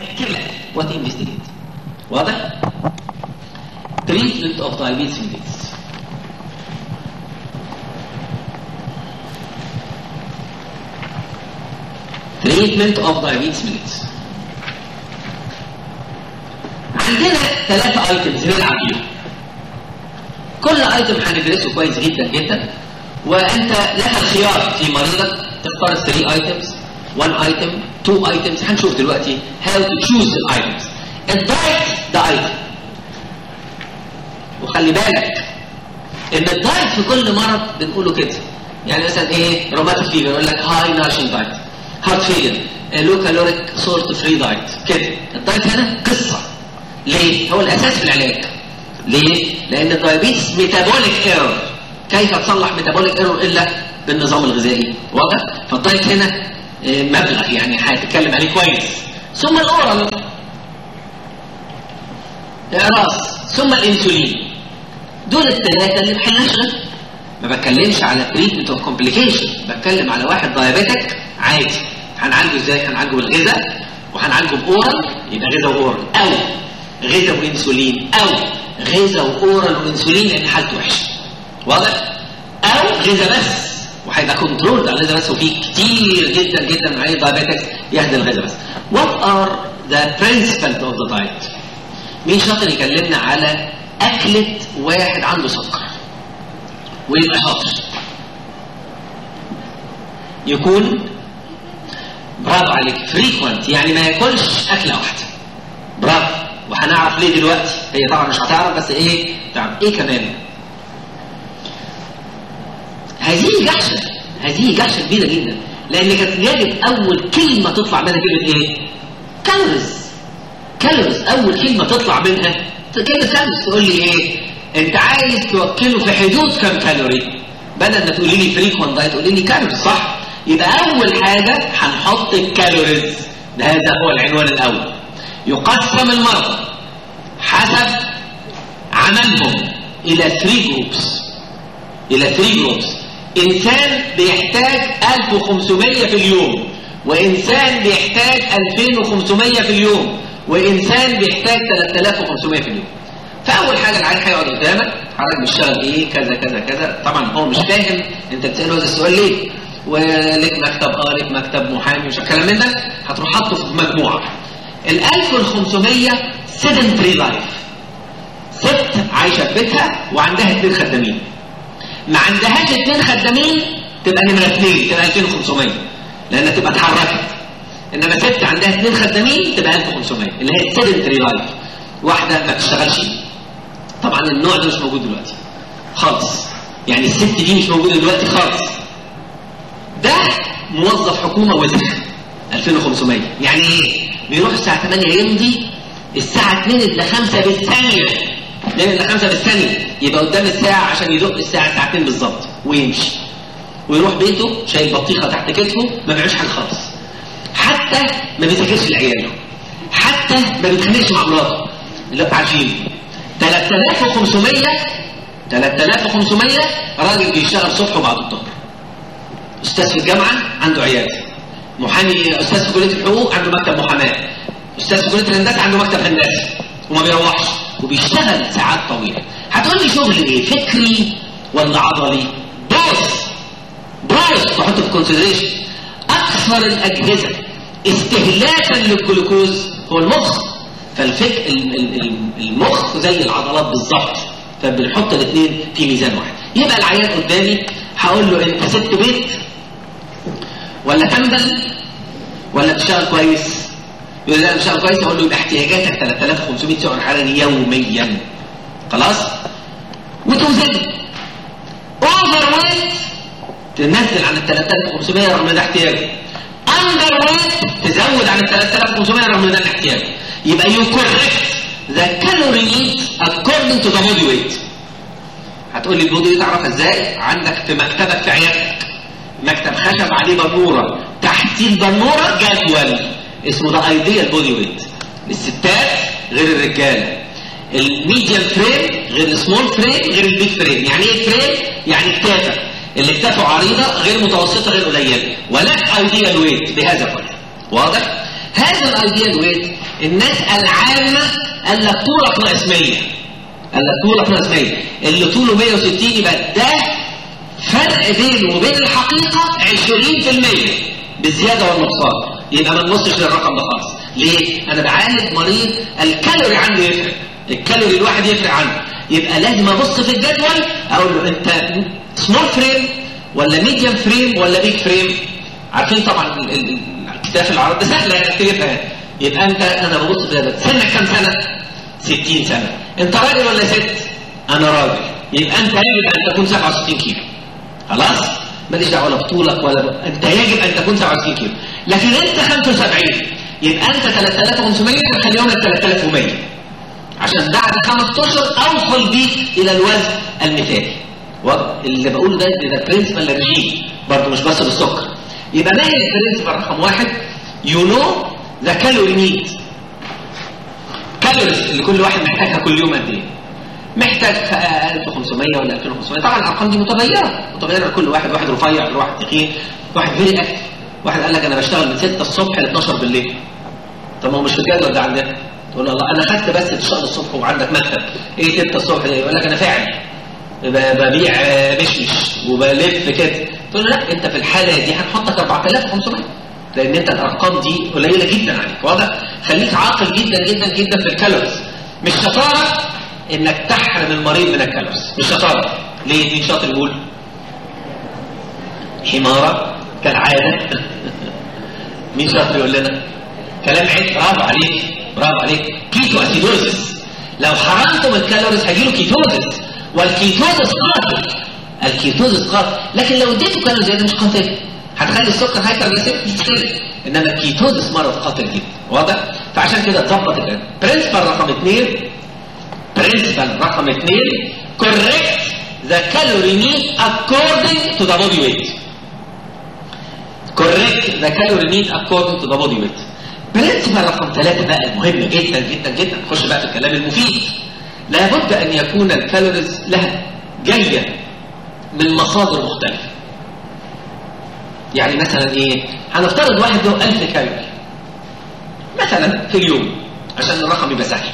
what investigate واضح؟ treatment of diabetes mellitus treatment of diabetes mellitus عندنا ثلاثة ايتمز نلعب بيهم كل ايتم هندرسه كويس جدا جدا وانت لك الخيار في مريضك تختار 3 ايتمز 1 ايتم 2 ايتمز هنشوف دلوقتي how to choose الايتمز الدايت ده ايتم وخلي بالك ان الدايت في كل مرض بنقوله كده يعني مثلا ايه روماتيك فيفر يقول لك هاي ناشن دايت هارت فيلر لو كالوريك سورت فري دايت كده الدايت هنا قصه ليه؟ هو الاساس في العلاج ليه؟ لان الدايابيتس ميتابوليك ايرور كيف تصلح ميتابوليك ايرور الا بالنظام الغذائي واضح؟ فالدايت هنا آه، مبلغ يعني هتتكلم عليه كويس ثم الاورال راس ثم الانسولين دول الثلاثه اللي بحلناش ما بتكلمش على تريتمنت اوف كومبليكيشن بتكلم على واحد دايابيتك عادي هنعالجه ازاي هنعالجه بالغذاء وهنعالجه باورال يبقى غذاء واورال او غذاء وانسولين او غذاء واورال وانسولين لان حالته وحشه واضح او غذاء بس وهيبقى كنترول على الغذاء بس وفي كتير جدا جدا من عليه دايابيتكس يهدى الغذاء بس what are the principles of the diet مين شاطر يكلمنا على أكلة واحد عنده سكر ويبقى شاطر يكون برافو عليك فريكوانت يعني ما ياكلش أكلة واحدة برافو وهنعرف ليه دلوقتي هي طبعا مش هتعرف بس ايه تعرف ايه كمان هذه جحشة هذه جحشة كبيرة جدا لأن كانت يجب أول كلمة تطلع منها كلمة إيه؟ كالوريز كالوريز أول كلمة تطلع منها كلمة كالوريز تقول لي إيه؟ أنت عايز توكله في حدود كام كالوري؟ بدل ما تقولي لي فريكوانت دايت تقولي لي كالوريز صح؟ يبقى أول حاجة هنحط الكالوريز ده هذا هو العنوان الأول يقسم المرضى حسب عملهم إلى 3 جروبس إلى 3 جروبس إنسان بيحتاج 1500 في اليوم وإنسان بيحتاج 2500 في اليوم وإنسان بيحتاج 3500 في اليوم فأول حاجة العيال هيقعد قدامك حضرتك بتشتغل إيه كذا كذا كذا طبعا هو مش فاهم أنت بتسأله هذا السؤال ليه ولك مكتب اه لك مكتب محامي مش الكلام من ده هتروح حاطه في مجموعة ال 1500 sedentary لايف ست عايشة في بيتها وعندها اثنين خدامين ما عندهاش اثنين خدامين تبقى نمرة اثنين تبقى 2500 لأنها تبقى اتحركت إنما ست عندها اثنين خدامين تبقى 1500 اللي هي sedentary لايف واحدة ما بتشتغلش طبعا النوع ده مش موجود دلوقتي خالص يعني الست دي مش موجودة دلوقتي خالص ده موظف حكومة وزير 2500 يعني ايه؟ بيروح الساعة 8 يمضي الساعة 2 إلا 5 بالثانية 2 إلا 5 بالثانية يبقى قدام الساعة عشان يدق الساعة ساعتين بالظبط ويمشي ويروح بيته شايل بطيخة تحت كتفه ما بيعملش حاجة خالص حتى ما بيذاكرش لعياله حتى ما بيتخانقش مع مراته اللي انتوا عارفينه 3500 3500 راجل بيشتغل الصبح وبعد الظهر استاذ في الجامعة عنده عيادة محامي استاذ في كلية الحقوق عنده مكتب محاماة استاذ في كلية الهندسة عنده مكتب هندسي وما بيروحش وبيشتغل ساعات طويلة هتقول لي شغل ايه فكري ولا عضلي بوث بوث تحط في كونسيدريشن اكثر الاجهزة استهلاكا للجلوكوز هو المخ فالفك ال- ال- ال- المخ زي العضلات بالظبط فبنحط الاثنين في ميزان واحد يبقى العيان قدامي هقول له انت ست بيت ولا تنبل ولا بتشتغل كويس يقول لي لا بشتغل كويس اقول له يبقى احتياجاتك 3500 سعر حراري يوميا خلاص وتوزن اوفر ويت تنزل عن ال 3500 رغم ده احتياجك اندر ويت تزود عن ال 3500 رغم ده الاحتياج يبقى يو كوركت ذا كالوري نيد according to the body weight هتقول لي البودي تعرفها ازاي عندك في مكتبك في عيادتك مكتب خشب عليه بنوره تحتيه البنوره جدول اسمه ده ايديال بودي ويت للستات غير الرجاله الميديم فريم غير السمول فريم غير البيج فريم يعني ايه فريم يعني كتافه اللي كتافه عريضه غير متوسطه غير قليله ولك ايديال ويت بهذا الوجه واضح هذا الايديال ويت الناس العامه قال لك طولك ناقص 100 قال لك طولك ناقص 100 اللي طوله 160 يبقى ده فرق بينه وبين الحقيقه 20% بالزياده والنقصان يبقى ما نبصش للرقم ده خالص ليه؟ انا بعالج مريض الكالوري عنده يفرق الكالوري الواحد يفرق عنه يبقى لازم ابص في الجدول اقول له انت سمول فريم ولا ميديوم فريم ولا بيج فريم عارفين طبعا الاكتاف العرض ده سهله يعني اكتبها يبقى انت انا ببص في الجدول سنك كام سنه؟ 60 سنه انت راجل ولا ست؟ انا راجل يبقى انت يجب ان تكون 67 كيلو خلاص؟ ماليش دعوه ولا بطولك ولا ب... انت يجب ان تكون 67 كيلو لكن انت 75 يبقى انت 3500 هنخليهم لك 3100 عشان بعد خمس اشهر اوصل بيك الى الوزن المثالي اللي بقوله ده ده برنسبل للرجيم برضه مش بس بالسكر يبقى ما هي البرنسبل رقم واحد يو نو ذا كالوري نيد كالوريز اللي كل واحد محتاجها كل يوم قد ايه محتاج 1500 ولا 2500 طبعا الارقام دي متغيره متغيره لكل واحد واحد رفيع واحد تخين واحد فيري اكتف واحد قال لك انا بشتغل من 6 الصبح ل 12 بالليل طب ما هو مش في الجدول ده عندنا تقول له الله انا خدت بس تشتغل الصبح وعندك مكتب ايه 6 الصبح ده يقول لك انا فاعل ببيع مشمش وبلف كده تقول له لا انت في الحاله دي هنحطك 4500 لان انت الارقام دي قليله جدا عليك واضح خليك عاقل جدا جدا جدا في الكالوريز مش شطاره انك تحرم المريض من الكالوريز مش شطاره ليه مين شاطر يقول حماره كالعاده مين شاطر يقول لنا كلام عيب برافو عليك برافو عليك كيتو اسيدوزس لو حرمتم الكالوريز هيجيله كيتوزس والكيتوزس قاتل الكيتوزس قاتل لكن لو اديته كالوريز زياده مش قاتل هتخلي السكر هايبر يستقل انما الكيتوزس مرض قاتل جدا واضح فعشان كده تظبط الان برنسبل رقم اثنين برنسبل رقم اثنين correct the calorie need according to the body weight correct the calorie need according to the body weight برنسبل رقم ثلاثة بقى المهم جدا جدا جدا نخش بقى في الكلام المفيد لابد ان يكون الكالوريز لها جاية من مصادر مختلفة يعني مثلا ايه هنفترض واحد له 1000 كالوري مثلا في اليوم عشان الرقم يبقى سهل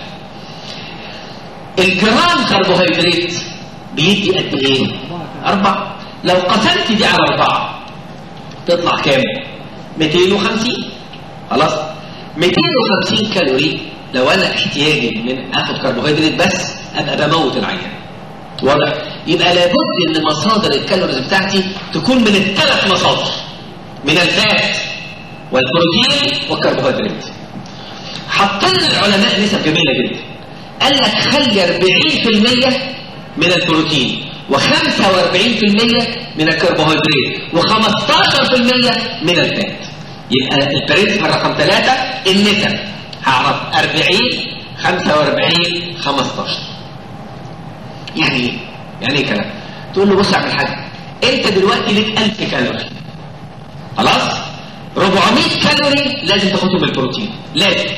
الجرام كربوهيدرات بيدي قد ايه أربعة لو قسمت دي على أربعة تطلع كام 250 خلاص 250 كالوري لو انا احتياجي من اخد كربوهيدرات بس ابقى بموت العيان واضح يبقى لابد ان مصادر الكالوريز بتاعتي تكون من الثلاث مصادر من الفات والبروتين والكربوهيدرات حطينا العلماء نسب جميله جدا قال لك خلي 40% من البروتين و45% من الكربوهيدرات و15% من الفات يبقى البرنسبل رقم ثلاثة النسب هعرف 40 45 15 يعني ايه؟ يعني ايه كلام؟ تقول له بص اعمل حاجه انت دلوقتي ليك 1000 كالوري خلاص؟ 400 كالوري لازم تاخدهم من البروتين لازم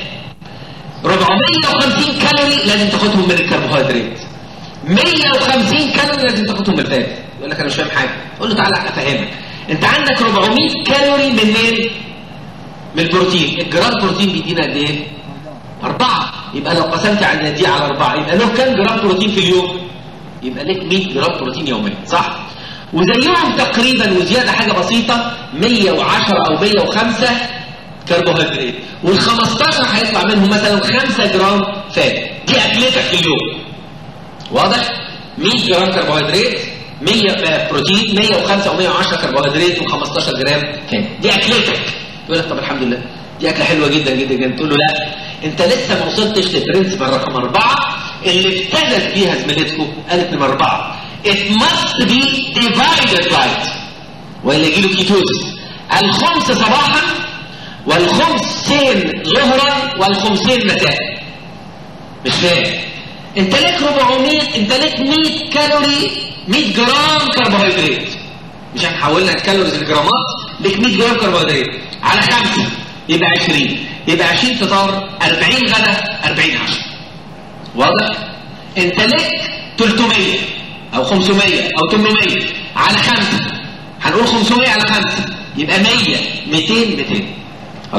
450 كالوري لازم تاخدهم من الكربوهيدرات 150 كالوري لازم تاخدهم من الفات يقول لك انا مش فاهم حاجه تقول له تعالى افهمك انت عندك 400 كالوري من مين؟ من البروتين الجرام بروتين بيدينا قد ايه؟ أربعة يبقى لو قسمت على دي على أربعة يبقى له كام جرام بروتين في اليوم؟ يبقى لك 100 جرام بروتين يوميا صح؟ وزيهم تقريبا وزيادة حاجة بسيطة 110 أو 105 كربوهيدرات وال 15 هيطلع منهم مثلا 5 جرام فات دي أكلتك في اليوم واضح؟ 100 جرام كربوهيدرات 100 بروتين 105 او 110 كربوهيدرات و15 جرام فات دي أكلتك يقول لك طب الحمد لله دي أكلة حلوة جدا جدا جدا تقول له لا انت لسه ما وصلتش للبرنسبل رقم أربعة اللي ابتدت بيها زميلتكم قالت نمرة أربعة it must be divided right ولا يجي له كيتوزس الخمس صباحا والخمسين ظهرا والخمسين مساء مش فاهم انت لك 400 انت لك 100 كالوري 100 جرام كربوهيدرات مش هنحولنا الكالوريز لجرامات لك 100 جرام كربوهيدرات على خمسه يبقى 20 يبقى 20 فطار 40 غدا 40 عشاء واضح انت لك 300 او 500 او 800 على خمسه هنقول 500 على خمسه يبقى 100 200 200 خلاص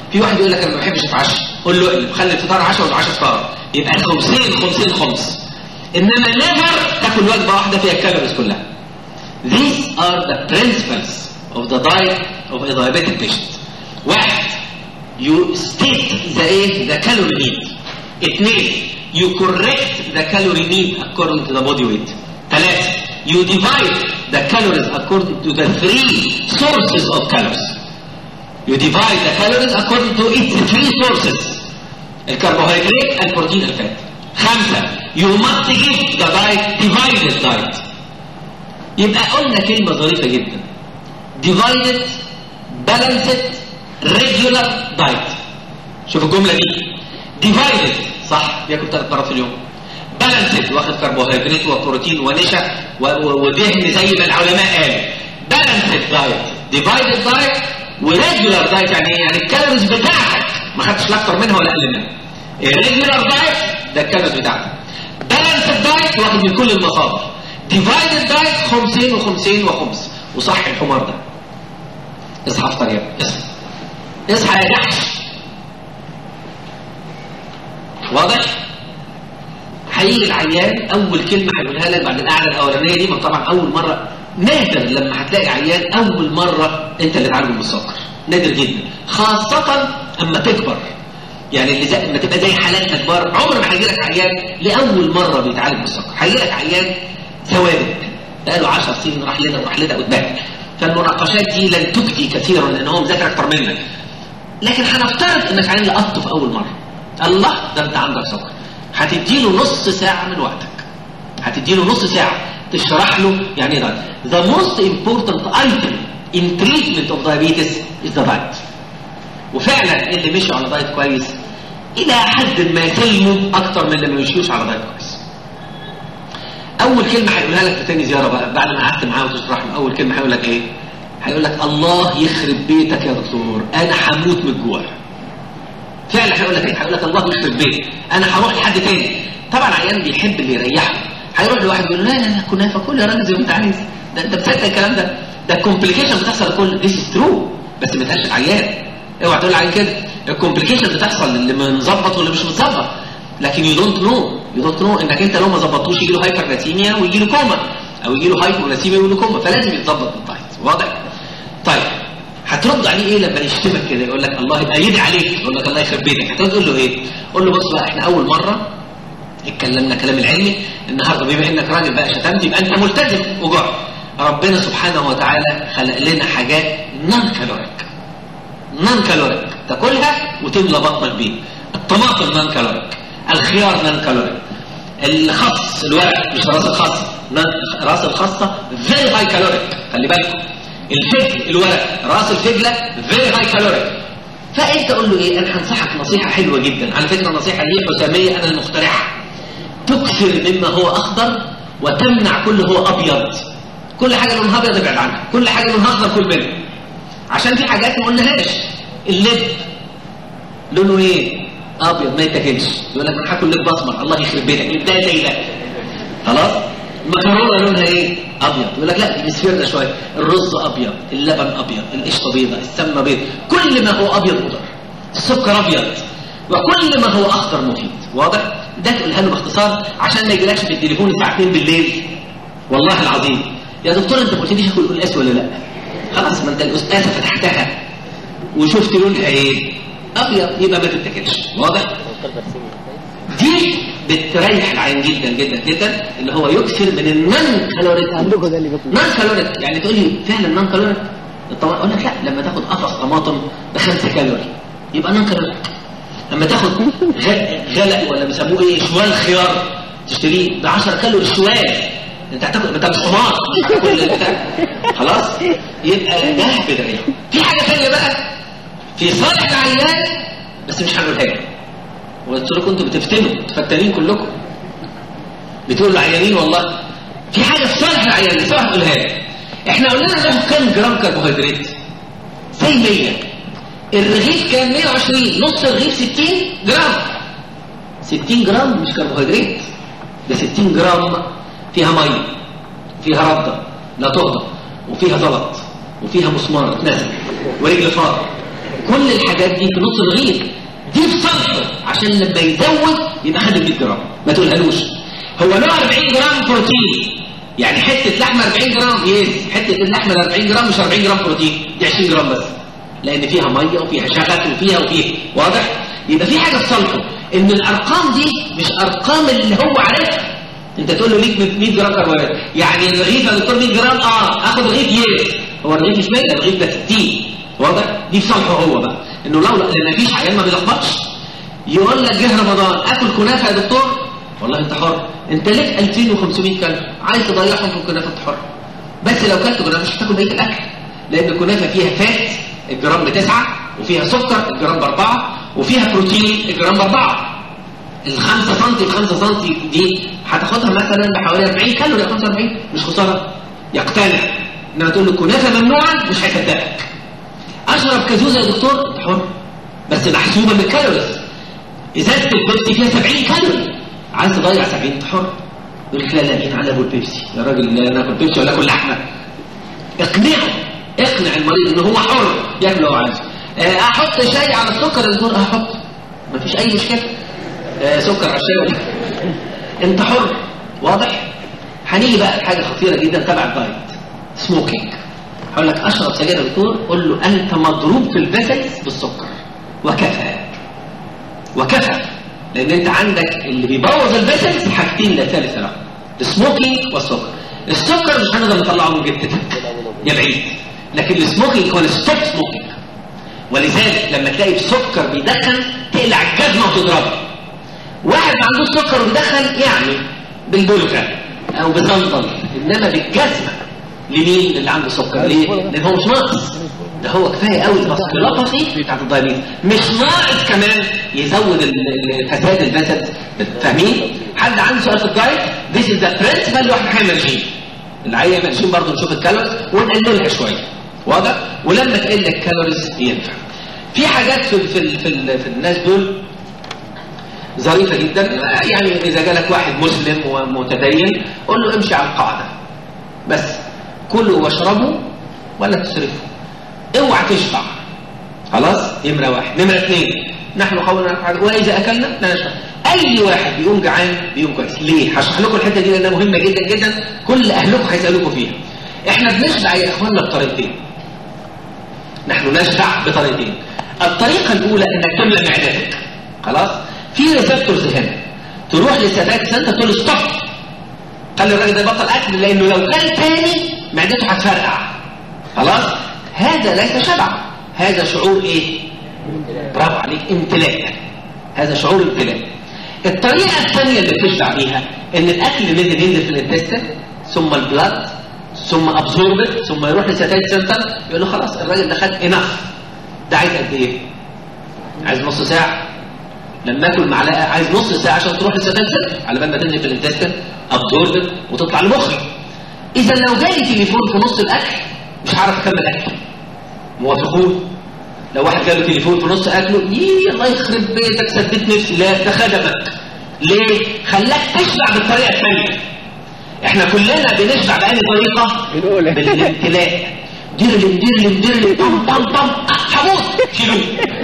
في واحد يقول لك انا ما بحبش اتعشى قول له اقلب خلي الفطار عشاء والعشاء فطار يبقى خمسين خمسين خمس انما نيفر تاكل وجبه واحده فيها الكالوريز كلها These are the principles of the diet of a diabetic patient. واحد you state the ايه the calorie need. اثنين you correct the calorie need according to the body weight. ثلاثة you divide the calories according to the three sources of calories. You divide the calories according to its three sources. الكربوهيدرات البروتين الفات. خمسة you must give the diet divided diet. يبقى قلنا كلمة ظريفة جدا. divided balanced regular diet. شوف الجملة دي. divided صح بياكل ثلاث مرات في اليوم. balanced واخد كربوهيدرات وبروتين ونشا و- و- ودهن زي ما العلماء قالوا. balanced diet divided diet وريجولار دايت يعني ايه؟ يعني الكالوريز بتاعتك ما خدتش لا اكتر منها ولا اقل منها. الريجولار دايت ده الكالوريز بتاعتك. بالانس دايت واخد من كل المصادر. ديفايدد دايت خمسين وخمسين وخمس وصح الحمار ده. اصحى افطر يا ابني اصحى. اصحى يا جحش. واضح؟ هيجي العيان اول كلمه هيقولها لك بعد القعده الاولانيه دي ما طبعا اول مره نادر لما هتلاقي عيان اول مره انت اللي تعالجه بالسكر نادر جدا خاصه اما تكبر يعني اللي زي ما تبقى زي حالاتنا كبار عمر ما هيجي لك عيان لاول مره بيتعالج بالسكر هيجي لك عيان ثوابت بقاله 10 سنين راح لنا وراح لنا واتبهدل فالمناقشات دي لن تجدي كثيرا لان هو مذاكر اكتر منك لكن هنفترض انك عين لقطته في اول مره الله ده انت عندك سكر هتديله نص ساعه من وقتك هتديله نص ساعه تشرح له يعني ايه ده the most important item in treatment of diabetes is the diet وفعلا اللي مشوا على دايت كويس الى حد ما سلموا اكتر من اللي ما مشيوش على دايت كويس اول كلمه هيقولها لك في تاني زياره بقى بعد ما قعدت معاه وتشرح له اول كلمه هيقول لك ايه هيقول لك الله يخرب بيتك يا دكتور انا هموت من الجوع فعلا هيقول لك ايه هيقول لك الله يخرب بيتك انا هروح لحد تاني طبعا عيان بيحب اللي يريحه هيروح لواحد يقول له لا لا لا كنافه كل يا راجل زي ما انت عايز ده انت بتصدق الكلام ده ده الكومبليكيشن بتحصل كل ذيس از ترو بس ما تقالش العيان اوعى تقول العيان كده الكومبليكيشن بتحصل اللي مظبط واللي مش متظبط لكن يو دونت نو يو دونت نو انك انت لو ما ظبطتوش يجي له هايبرلاسيميا ويجي له كوما او يجي له هايبرلاسيميا ويجي له كوما فلازم يتظبط بالدايت واضح طيب هترد عليه ايه لما يشتمك كده يقول لك الله يبقى يدعي عليك يقول لك الله يخرب بيتك هتقول تقول له ايه قول له بص بقى احنا اول مره اتكلمنا كلام العلمي النهارده بما انك راجل بقى شتمت يبقى انت ملتزم وجع ربنا سبحانه وتعالى خلق لنا حاجات نون كالوريك نون كالوريك تاكلها وتملى بطنك بيه الطماطم نون كالوريك الخيار نون كالوريك الخس الورق مش راس الخس نون- راس الخاصه فيري هاي كالوريك خلي بالكم الفجل الورق راس الفجله فيري هاي كالوريك فانت قول له ايه انا هنصحك نصيحه حلوه جدا على فكره النصيحه دي حساميه انا المخترعها تكثر مما هو اخضر وتمنع كل هو ابيض كل حاجه لونها ابيض ابعد عنها كل حاجه لونها اخضر كل منها عشان في حاجات ما قلناهاش اللب لونه ايه ابيض ما يتاكلش يقول لك انا هاكل لب اسمر الله يخرب بيتك ده زي ده خلاص المكرونه لونها ايه ابيض يقول لك لا دي مسفرنا شويه الرز ابيض اللبن ابيض القشطه بيضه السمنه بيض كل ما هو ابيض مضر السكر ابيض وكل ما هو اخضر مفيد واضح ده تقولها له باختصار عشان ما يجيلكش في التليفون الساعه 2 بالليل والله العظيم يا دكتور انت ما قلتليش اكل قلقاس ولا لا خلاص ما انت القلقاسه فتحتها وشفت لونها ايه ابيض يبقى ما تتاكلش واضح دي بتريح العين جدا جدا جدا اللي هو يكثر من النون كالوريك عندكم ده اللي باكل نون كالوريك يعني تقول لي فعلا نون كالوريك الطماطم اقول لك لا لما تاخد قفص طماطم ب 5 كالوري يبقى نون كالوريك لما تاخد غ- غلق ولا بيسموه ايه شوال خيار تشتريه ب 10 كالوري شوال انت هتاكل انت مش حمار مش هتاكل البتاع. خلاص يبقى ده بيريح في حاجه ثانيه بقى في صالح العيان بس مش هنقولها لك وقلت لكم انتوا بتفتنوا تفتنين كلكم بتقولوا العيانين والله في حاجه في صالح العيان صالح اقولها لك احنا قلنا له كام جرام كربوهيدرات زي 100 الرغيف كان 120 نص الرغيف 60 جرام 60 جرام مش كربوهيدرات ده 60 جرام فيها ميه فيها رده لا تهضم وفيها زلط وفيها مسمار اتنزل ورجل فار كل الحاجات دي في نص الرغيف دي في صالحه عشان لما يزود يبقى خد ال 100 جرام ما تقولهالوش هو له 40 جرام بروتين يعني حته لحمه 40 جرام يس حته اللحمه 40 جرام مش 40 جرام بروتين دي 20 جرام بس لان فيها ميه وفيها شغف وفيها وفيها واضح يبقى في حاجه في صالحه ان الارقام دي مش ارقام اللي هو عارفها انت تقول له ليك 100 جرام كربوهيدرات يعني الرغيف يا دكتور 100 جرام اه اخد رغيف يس هو الرغيف مش 100 الرغيف ده 60 واضح دي في صالحه هو بقى انه لو لان مفيش عيان ما بيلخبطش يقول لك جه رمضان اكل كنافه يا دكتور والله انت حر انت ليك 2500 كلمه عايز تضيعهم في الكنافه انت حر بس لو كلت كنافه مش هتاكل بقيه الاكل لان الكنافه فيها فات الجرام بتسعه وفيها سكر الجرام باربعه وفيها بروتين الجرام باربعه ال 5 سم ال 5 سم دي هتاخدها مثلا بحوالي 40 كالوري 45 مش خساره يقتنع انما تقول له الكنافه ممنوعه مش هيصدقك اشرب كازوزه يا دكتور انت حر بس محسوبه من الكالوريز ازازه البيبسي فيها 70 كالوري عايز تضيع 70 انت حر يقول لك لا لا مين على ابو البيبسي يا راجل لا انا اكل بيبسي ولا اكل لحمه اقنعه اقنع المريض ان هو حر ياكل اللي هو عايزه آه، احط شاي على السكر يا دكتور احط مفيش اي مشكله آه، سكر على الشاي انت حر واضح هنيجي بقى لحاجه خطيره جدا تبع الدايت سموكينج هقول لك اشرب سجاير يا دكتور قول له انت مضروب في الفيسلز بالسكر وكفى وكفى لان انت عندك اللي بيبوظ الفيسلز حاجتين لا ثالث لهم السموكينج والسكر السكر مش هنقدر نطلعه من جبتك يا بعيد لكن السموكينج هو الستوب سموكينج ولذلك لما تلاقي السكر بيدخن تقلع الجزمه وتضربه واحد ما عندوش سكر وبيدخن يعني بالبلغه او بزنطل انما بالجزمه لمين اللي عنده سكر ليه لان هو مش ناقص ده هو كفايه قوي الباسكولوباثي بتاعت الدايابيتس مش ناقص كمان يزود ال- ال- فساد الجسد فاهمين حد عنده سؤال في الدايت this is the principle لواحد هيعمل رجيم اللي عايز يعمل رجيم برضه نشوف الكالوريز ونقللها شويه واضح ولما تقل الكالوريز ينفع في حاجات في في ال- في, ال- في الناس دول ظريفه جدا يعني اذا جالك واحد مسلم ومتدين قول له امشي على القاعده بس كلوا واشربوا ولا تسرفوا اوعى تشبع خلاص نمره واحد نمره اثنين نحن قولنا نفعل واذا اكلنا لا نشبع اي واحد بيقوم جعان بيقوم كويس ليه هشرح لكم الحته دي لانها مهمه جدا جدا كل اهلكم هيسالوكم فيها احنا بنشبع يا اخواننا بطريقتين نحن نشبع بطريقتين الطريقه الاولى انك تملى معدتك خلاص في ريسبتورز هنا تروح للسفاك سنتر تقول له ستوب خلي الراجل ده يبطل اكل لانه لو كل تاني معدته هتفرقع خلاص هذا ليس شبع هذا شعور ايه برافو عليك امتلاء هذا شعور امتلاء الطريقه الثانيه اللي بتشبع بيها ان الاكل نزل ينزل في الانتستين ثم البلاد ثم ابزوربت ثم يروح للساتايت سنتر يقول له خلاص الراجل ده خد انف ده عايز قد ايه عايز نص ساعه لما اكل معلقه عايز نص ساعه عشان تروح للساتايت سنتر على بال ما تنزل في الانتستين ابزوربت وتطلع لمخي اذا لو جالي تليفون في نص الاكل مش هعرف اكمل اكل موافقون لو واحد جاله تليفون في نص اكله يي الله يخرب بيتك سدت نفسي لا ده خدمك ليه خلاك تشبع بالطريقه الثانيه احنا كلنا بنشبع بأي طريقه بالأولى. بالامتلاء ديرلم ديرلم ديرلم طم طم طم أه، هموت شيلوه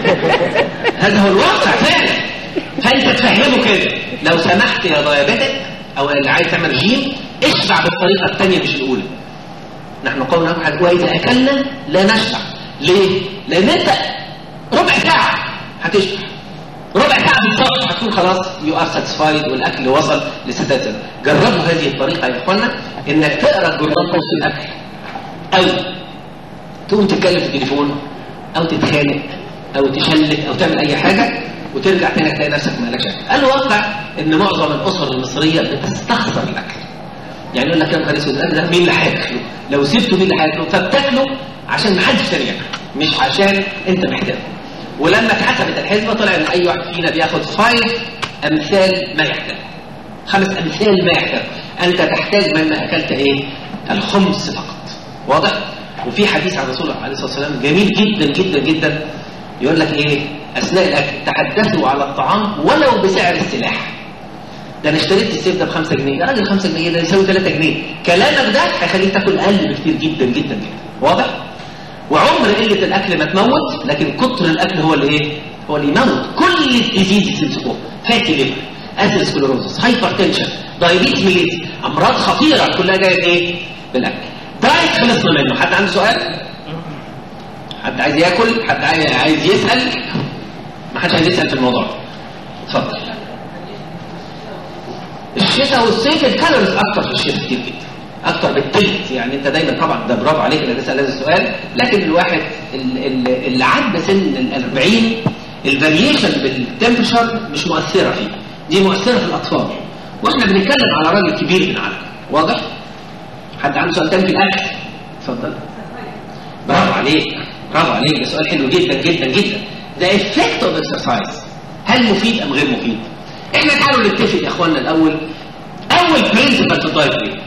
هذا هو الواقع فعلا فانت تفهمه كده لو سمحت يا ضيابتك او اللي عايز تعمل رجيم اشبع بالطريقه الثانيه مش الاولى نحن قولنا واحد واذا اكلنا لا نشبع ليه لان انت ربع ساعه هتشبع ربع ساعه بالظبط هتكون خلاص يو ار ساتسفايد والاكل وصل لسداد جربوا هذه الطريقه يا اخوانا انك تقرا الجرنان نص الاكل او تقوم تتكلم في التليفون او تتخانق او تشلت او تعمل اي حاجه وترجع تاني تلاقي نفسك مالكش اكل الواقع ان معظم الاسر المصريه بتستخسر الاكل يعني يقول لك يا نهار اسود الاكل ده مين اللي هياكله؟ لو سبته مين اللي هياكله؟ فبتاكله عشان ما حدش تاني ياكله مش عشان انت محتاجه ولما اتحسبت الحسبه طلع ان اي واحد فينا بياخد فايف امثال ما يحتاج خمس امثال ما يحتاج انت تحتاج مما اكلت ايه؟ الخمس فقط واضح؟ وفي حديث عن الرسول عليه الصلاه والسلام جميل جدا جدا جدا يقول لك ايه؟ اثناء الاكل تحدثوا على الطعام ولو بسعر السلاح ده انا اشتريت السيف ده ب 5 جنيه يا راجل 5 جنيه ده يساوي 3 جنيه كلامك ده هيخليك تاكل اقل بكتير جدا جدا جدا واضح وعمر قله الاكل ما تموت لكن كتر الاكل هو اللي ايه هو اللي يموت كل الديزيز تمسكوها فاتي ليفر اثيروسكليروزس هايبرتنشن دايابيتس ميليتس امراض خطيره كلها جايه ايه بالاكل دايت خلصنا منه حد عنده سؤال حد عايز ياكل حد عايز عايز يسال ما حدش عايز يسال في الموضوع اتفضل الشتاء والصيف الكالوريز اكتر في الشتاء كتير جدا اكتر بالتلت يعني انت دايما طبعا ده برافو عليك انك تسال هذا السؤال لكن الواحد ال- ال- اللي عدى سن ال 40 الفاريشن بالتمبشر مش مؤثره فيه دي مؤثره في الاطفال واحنا بنتكلم على راجل كبير من عالم واضح حد عنده سؤال تاني في الاكل اتفضل برافو عليك برافو عليك ده سؤال حلو جدا جدا جدا ده افكت اوف اكسرسايز هل مفيد ام غير مفيد احنا تعالوا نتفق يا اخوانا الاول اول برنسبل في الدايت ايه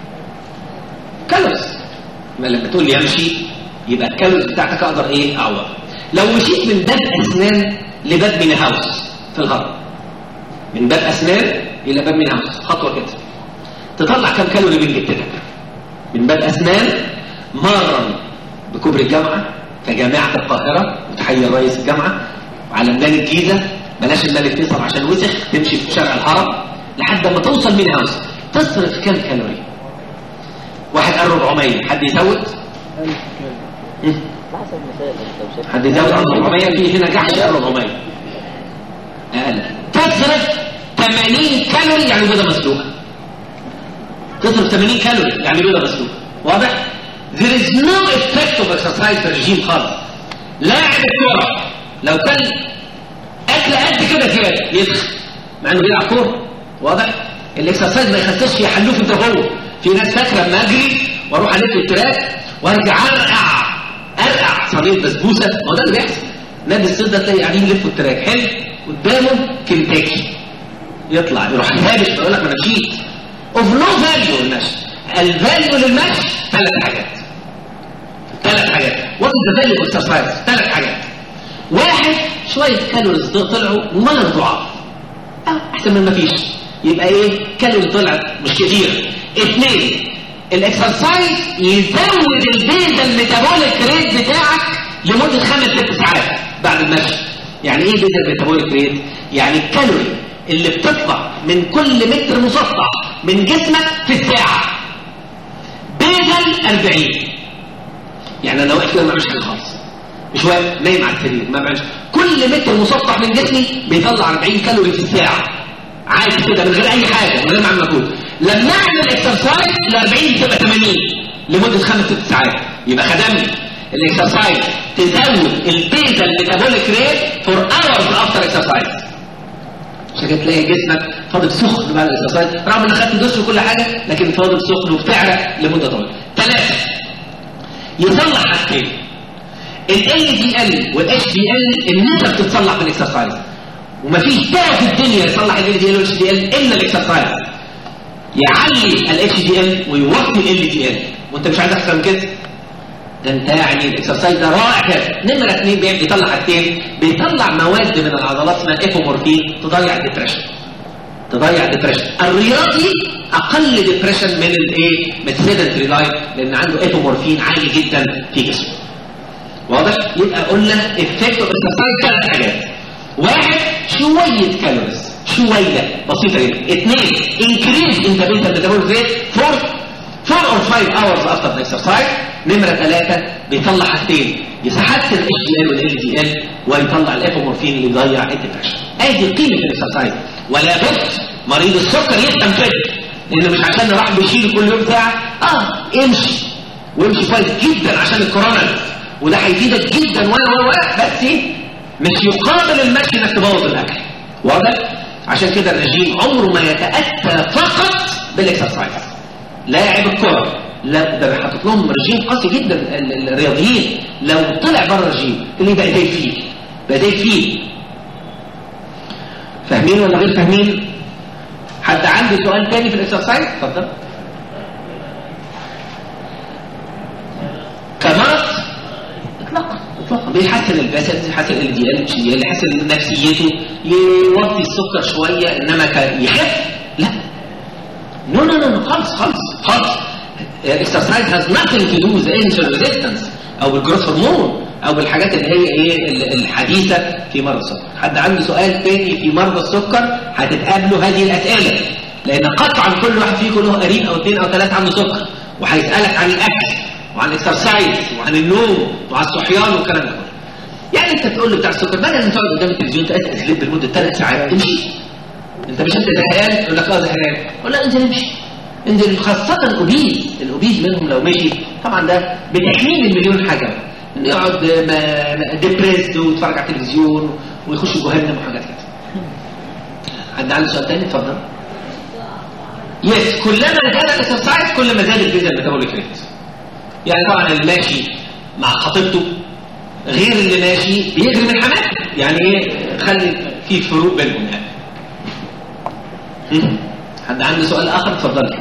كالوريز ما لما تقول لي امشي يبقى الكالوريز بتاعتك اقدر ايه اعوض لو مشيت من باب اسنان لباب ميني هاوس في الهرم من باب اسنان الى باب ميني هاوس خطوه كده تطلع كام كالوري من جبتك من باب اسنان مرا بكبر الجامعه كجامعه القاهره وتحيي رئيس الجامعه على ميدان الجيزه بلاش المال فيصل عشان وسخ تمشي في شارع الهرم لحد ما توصل ميني هاوس تصرف كام كالوري واحد قال 400 حد يزود مم. حسب المثال لو شفت حد يزود عن 400 في هنا جحش قال 400 اقل تصرف 80 كالوري يعني بيضه مسلوقه تصرف 80 كالوري يعني بيضه مسلوقه واضح there is no effect of exercise في الرجيم خالص لاعب الكوره لو كان اكل قد كده زياده يدخل مع انه بيلعب كوره واضح الاكسرسايز ما يخسرش يحلوه في هو في ناس فاكره اما اجري واروح الف التراك وارجع ارقع ارقع صينيه بسبوسه ما هو ده اللي بيحصل نادي الصيد ده تلاقي قاعدين يلفوا التراك حلو قدامه كنتاكي يطلع يروح هابش يقول لك ما انا مشيت اوف نو فاليو المشي الفاليو للمشي ثلاث حاجات ثلاث حاجات وات از ذا فاليو اكسرسايز ثلاث حاجات واحد شويه كالوريز طلعوا ومال ضعاف اه احسن من ما فيش يبقى ايه كالوري طلعت مش كتير اثنين الاكسرسايز يزود البيزا الميتابوليك ريت بتاعك لمده خمس ست ساعات بعد المشي يعني ايه بيزا الميتابوليك ريت يعني الكالوري اللي بتطلع من كل متر مسطح من جسمك في الساعه بيزا 40 يعني انا واقف كده ما بعملش حاجه خالص مش واقف نايم على السرير ما بعملش كل متر مسطح من جسمي بيطلع 40 كالوري في الساعه عادي كده من غير اي حاجه من غير ما اعمل مجهود لما اعمل اكسرسايز ال 40 تبقى 80 لمده خمس ست ساعات يبقى خدمني الاكسرسايز تزود البيزا الميتابوليك ريت فور اورز افتر اكسرسايز عشان كده تلاقي جسمك فاضل سخن بعد الاكسرسايز رغم انك خدت دش وكل حاجه لكن فاضل سخن وبتعرق لمده طويله ثلاثه يصلح حاجتين ال دي ال والاتش دي ال النسب بتتصلح بالاكسرسايز ومفيش دواء في الدنيا يصلح ال دي ال والاتش دي ال الا الاكسرسايز يعلي الاتش دي ال ويوطي ال دي ال وانت مش عايز اكتر من كده ده انت يعني الاكسرسايز ده رائع كده نمره اثنين بيعمل بيطلع حاجتين بيطلع مواد من العضلات اسمها ايبومورفين تضيع الدبريشن تضيع الدبريشن الرياضي اقل ديبريشن من الايه من السيدنتري لايف لان عنده ايبومورفين عالي جدا في جسمه واضح يبقى قلنا افكت اوف اكسرسايز ثلاث حاجات واحد شويه كالوريز شويه بسيطه جدا اثنين انكريز ان ذا بيتا ميتابوليك ريت فور 4 or 5 hours after the exercise نمرة ثلاثة بيطلع حاجتين يحسن ال HDL وال LDL ويطلع الافومورفين اللي يضيع الدبريشن ادي قيمة الاكسرسايز ولا بد مريض السكر يفهم كده لان مش عشان راح بيشيل كل يوم ساعة اه امشي وامشي كويس جدا عشان الكورونا وده هيفيدك جدا وانا وانا بس مش يقابل المشي انك تبوظ الاكل واضح؟ عشان كده الرجيم عمره ما يتأتى فقط بالاكسرسايز لاعب الكرة لا ده حاطط لهم رجيم قاسي جدا ال- ال- الرياضيين لو طلع بره الرجيم اللي بقى زي الفيل بقى زي الفيل فاهمين ولا غير فاهمين؟ حد عنده سؤال تاني في الاكسرسايز؟ اتفضل كمرض اطلاقا اطلاقا بيحسن الجسد يحسن ال دي ال يحسن نفسيته يوطي السكر شويه انما ك- يخف لا No, no, no, no, خالص خالص خالص. Exercise has nothing to do with insulin resistance. او بالجروث هرمون او بالحاجات اللي هي ايه ال- الحديثه في مرض السكر حد عنده سؤال تاني في مرضى السكر هتتقابلوا هذه الاسئله لان قطعا كل واحد فيكم له قريب او اثنين او ثلاثه عنده سكر وهيسالك عن الاكل وعن الاكسرسايز وعن النوم وعن الصحيان والكلام ده كله يعني انت تقول له بتاع السكر بدل ما تقعد قدام التلفزيون تقعد تسلب لمده ثلاث ساعات امشي انت مش انت زهقان يقول لك اه زهقان قول لا انزل امشي انزل خاصة الاوبيز الاوبيز منهم لو مشي طبعا ده بتحميه من مليون حاجة انه يقعد ديبريسد ويتفرج على التلفزيون ويخش جهنم وحاجات كده حد عنده سؤال تاني اتفضل يس كلما زاد الاكسرسايز كل ما زاد البيزا الميتابوليك ريت يعني طبعا اللي ماشي مع خطيبته غير اللي ماشي بيجري من حماته يعني ايه خلي في فروق بينهم يعني مم. حد عنده سؤال اخر اتفضل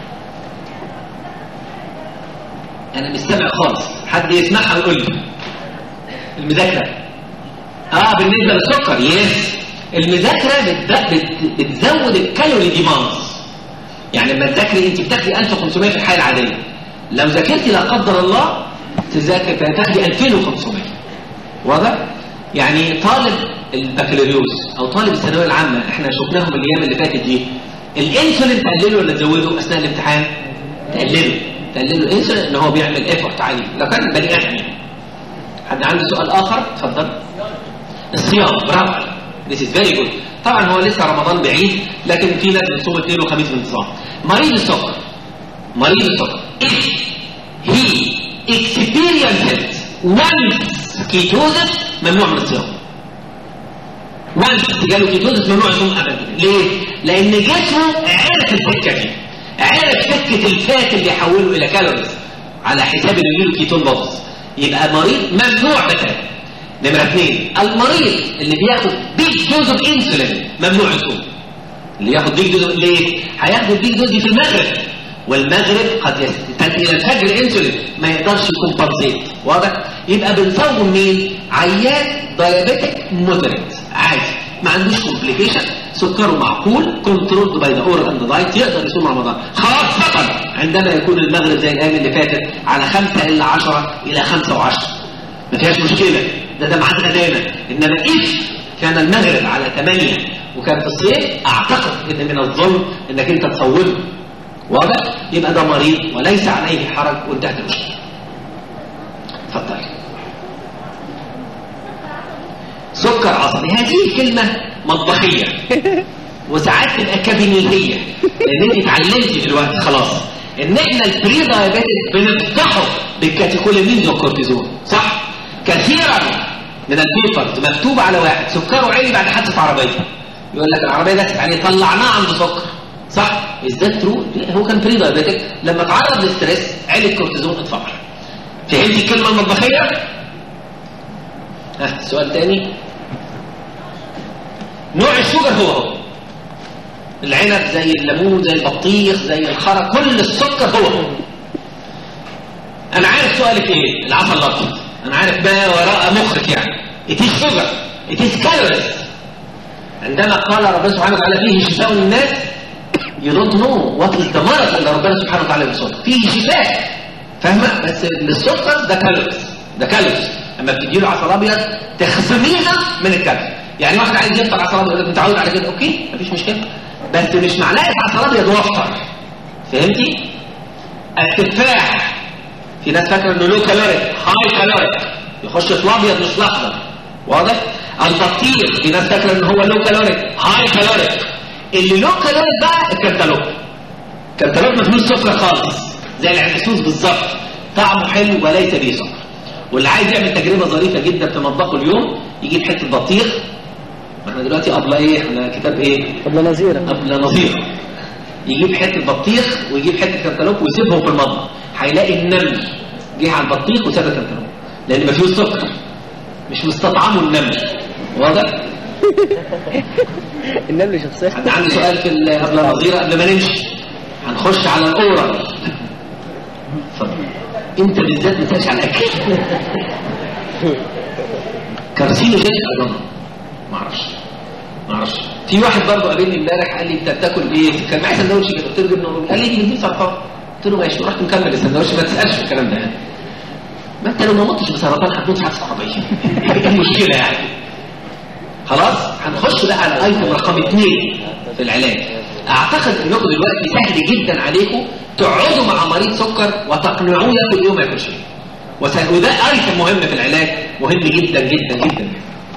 انا مش سامع خالص حد يسمعها ويقول لي المذاكره اه بالنسبه للسكر يس المذاكره بت- بت- بتزود الكالوري ديماندز يعني لما تذاكري انت بتاخدي 1500 في الحياه العاديه لو ذاكرتي لا قدر الله تذاكر تاخدي 2500 واضح؟ يعني طالب البكالوريوس او طالب الثانويه العامه احنا شفناهم الايام اللي فاتت دي الانسولين تقلله ولا تزوده اثناء الامتحان؟ تقلله تقلله الانسولين ان هو بيعمل ايفورت عالي لو كان بني ادم يعني. حد عنده سؤال اخر؟ اتفضل. الصيام برافو This is very good طبعا هو لسه رمضان بعيد لكن في ناس بتصوم اثنين وخميس بانتظام مريض السكر مريض السكر if he experienced once ketosis ممنوع من الصيام once جاله كيتوزس ممنوع يصوم ابدا ليه؟ لان جسمه عرف السكه دي عرف سكه الفات اللي يحوله الى كالوريز على حساب انه يجيله كيتون بودز يبقى مريض ممنوع مثلا نمرة اثنين المريض اللي بياخد بيج دوز اوف انسولين ممنوع يصوم اللي ياخد بيج دوز ليه؟ هياخد بيج دوز دي في المغرب والمغرب قد يحتاج الى الفجر انسولين ما يقدرش يكون بارزيت واضح؟ يبقى بنصوم مين؟ عيان دايابيتك مودريت عادي ما عندوش كومبليكيشن سكره معقول كنترول باي ذا اورال اند دايت يقدر يصوم رمضان خاصة عندما يكون المغرب زي الايام اللي فاتت على 5 الى 10 الى 5 و10 ما فيهاش مشكلة ده ده ميعادنا دايما انما if كان المغرب على 8 وكان في الصيف اعتقد ان من الظلم انك انت تصومه واضح يبقى ده مريض وليس عليه حرج وانتهت المشكله اتفضل سكر عصبي هذه كلمة مطبخية وساعات تبقى كابينيهية لان انت اتعلمتي دلوقتي خلاص ان احنا البري دايابيتس بنفتحه بالكاتيكولامينز والكورتيزون صح كثيرا من البيبرز مكتوب على واحد سكره عالي بعد حادثه عربيه يقول لك العربيه دست عليه طلعناه عنده سكر صح ازاي ترو هو كان بري دايابيتك لما اتعرض للستريس عالي الكورتيزون اتفضل فهمتي الكلمه المطبخيه ها سؤال تاني نوع الشجر هو هو العنب زي الليمون زي البطيخ زي الخرق كل السكر هو هو انا عارف سؤالك ايه العسل الابيض انا عارف ما وراء مخك يعني it is sugar it is calories عندما قال ربنا سبحانه وتعالى فيه شفاء للناس you don't know what is the مرض اللي ربنا سبحانه وتعالى بيوصفه فيه شفاء فاهمه بس السكر ده كالوريز ده كالوريز اما بتدي له عسل ابيض تخصميها من الكالوري يعني واحد عايز يفطر عسل ابيض متعود على كده اوكي مفيش مشكله بس مش معلقه عسل ابيض وفطر فهمتي التفاح في ناس فاكره انه له كالوريك هاي كالوريك يخش في الابيض مش في الاخضر واضح البطيخ في ناس فاكره ان هو له كالوريك هاي كالوريك اللي له كالوريك بقى الكنتالوب الكنتالوب ما فيهوش سكر خالص زي العنكسوس بالظبط طعمه حلو وليس به سكر واللي عايز يعمل تجربه ظريفه جدا في مطبخه اليوم يجيب حته بطيخ احنا دلوقتي قبل ايه احنا كتاب ايه قبل نظيرة قبل نظيره يجيب حته بطيخ ويجيب حته كنتالوب ويسيبهم في المطبخ هيلاقي النمل جه على البطيخ وساب الكنتالوب لان ما فيهوش سكر مش مستطعمه النمل واضح النمل شخصية حد عنده سؤال في ال- قبل النظيره قبل ما نمشي هنخش على الاورال اتفضل انت بالذات ما تسالش على الاكل كارسينوجين اظن ما اعرفش ما اعرفش في واحد برضه قابلني امبارح قال لي انت بتاكل ايه؟ كان معايا سندوتش كده قلت له جبنه ورومي قال لي دي بتجيب سرطان قلت له ماشي ورحت مكمل السندوتش ما تسالش في الكلام ده يعني ما انت لو ما متش بسرطان هتموت في حادثه عربيه ايه المشكله يعني خلاص هنخش بقى على الايتم رقم اثنين في العلاج اعتقد انكم دلوقتي سهل جدا عليكم تقعدوا مع مريض سكر وتقنعوه ياكل يوم ياكل شيء وس- وده ايتم مهم في العلاج مهم جدا جدا جدا, جداً.